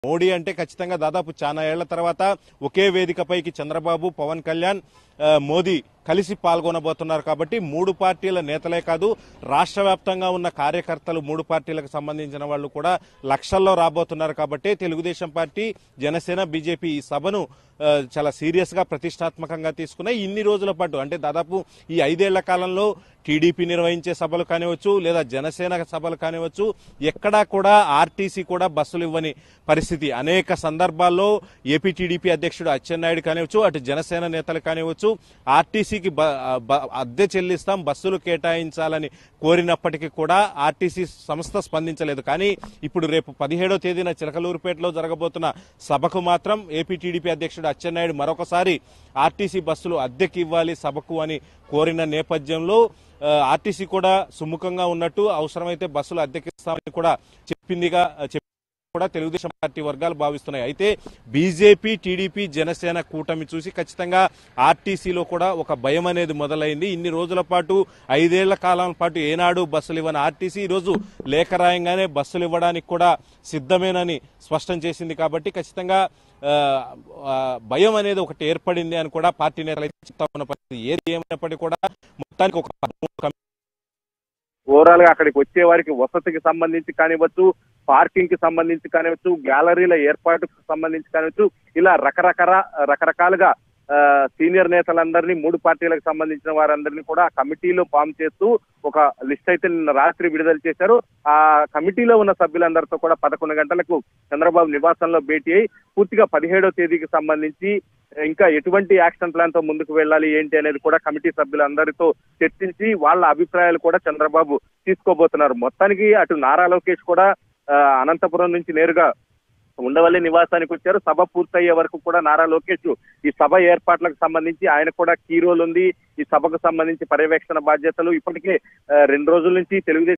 మోడీ అంటే ఖచ్చితంగా దాదాపు చాలా ఏళ్ల తర్వాత ఒకే వేదికపైకి చంద్రబాబు పవన్ కళ్యాణ్ ఆ, మోదీ కలిసి పాల్గొనబోతున్నారు కాబట్టి మూడు పార్టీల నేతలే కాదు రాష్ట్ర వ్యాప్తంగా ఉన్న కార్యకర్తలు మూడు పార్టీలకు సంబంధించిన వాళ్ళు కూడా లక్షల్లో రాబోతున్నారు కాబట్టి తెలుగుదేశం పార్టీ జనసేన బీజేపీ ఈ సభను ఆ, చాలా సీరియస్ గా ప్రతిష్టాత్మకంగా తీసుకున్నాయి ఇన్ని రోజుల పాటు అంటే దాదాపు ఈ ఐదేళ్ల కాలంలో టీడీపీ నిర్వహించే సభలు కానివచ్చు లేదా జనసేన సభలు కానివచ్చు ఎక్కడా కూడా ఆర్టీసీ కూడా బస్సులు ఇవ్వని పరిస్థితి అనేక సందర్భాల్లో ఏపీ టీడీపీ అధ్యక్షుడు అచ్చెన్నాయుడు కానివచ్చు అటు జనసేన నేతలు కానివచ్చు ఆర్టీసీకి బ- బ- అద్దె చెల్లిస్తాం బస్సులు కేటాయించాలని కోరినప్పటికీ కూడా ఆర్టీసీ సంస్థ స్పందించలేదు కానీ ఇప్పుడు రేపు పదిహేడో తేదీన చిలకలూరుపేటలో జరగబోతున్న సభకు మాత్రం ఏపీ టీడీపీ అధ్యక్షుడు అచ్చెన్నాయుడు మరొకసారి ఆర్టీసీ బస్సులు అద్దెకి ఇవ్వాలి సభకు అని కోరిన నేపథ్యంలో ఆ, ఆర్టీసీ కూడా సుముఖంగా ఉన్నట్టు అవసరమైతే బస్సులు అద్దెకిస్తామని కూడా చెప్పిందిగా చెప్పి కూడా తెలుగుదేశం పార్టీ వర్గాలు భావిస్తున్నాయి అయితే బీజేపీ టీడీపీ జనసేన కూటమి చూసి ఖచ్చితంగా ఆర్టీసీలో కూడా ఒక భయం అనేది మొదలైంది ఇన్ని రోజుల పాటు ఐదేళ్ల కాలం పాటు ఏనాడు బస్సులు ఇవ్వని ఆర్టీసీ ఈ రోజు లేఖ రాయంగానే బస్సులు ఇవ్వడానికి కూడా సిద్ధమేనని స్పష్టం చేసింది కాబట్టి ఖచ్చితంగా ఆ, ఆ, భయం అనేది ఒకటి ఏర్పడింది అని కూడా పార్టీ నేతలు అయితే చెప్తా ఉన్న పరిస్థితి ఏది ఏమైనప్పటికీ కూడా మొత్తానికి ఒక ఓవరాల్ గా అక్కడికి వచ్చే వారికి వసతికి సంబంధించి కానివ్వచ్చు పార్కింగ్ కి సంబంధించి కానివచ్చు గ్యాలరీల ఏర్పాటుకు సంబంధించి కానివచ్చు ఇలా రకరకాల రకరకాలుగా ఆ, సీనియర్ నేతలందరినీ మూడు పార్టీలకు సంబంధించిన వారందరినీ కూడా ఆ కమిటీలో ఫామ్ చేస్తూ ఒక లిస్ట్ అయితే నిన్న రాత్రి విడుదల చేశారు ఆ కమిటీలో ఉన్న సభ్యులందరితో కూడా పదకొండు గంటలకు చంద్రబాబు నివాసంలో భేటీ అయి పూర్తిగా పదిహేడో తేదీకి సంబంధించి ఇంకా ఎటువంటి యాక్షన్ ప్లాన్ తో ముందుకు వెళ్ళాలి ఏంటి అనేది కూడా కమిటీ సభ్యులందరితో చర్చించి వాళ్ళ అభిప్రాయాలు కూడా చంద్రబాబు తీసుకోబోతున్నారు మొత్తానికి అటు నారా లోకేష్ కూడా ఆ, అనంతపురం నుంచి నేరుగా ఉండవల్లి నివాసానికి వచ్చారు సభ పూర్తయ్యే వరకు కూడా నారా లోకేష్ ఈ సభ ఏర్పాట్లకు సంబంధించి ఆయన కూడా కీ రోల్ ఉంది ఈ సభకు సంబంధించి పర్యవేక్షణ బాధ్యతలు ఇప్పటికే ఆ, రెండు రోజుల నుంచి తెలుగుదేశం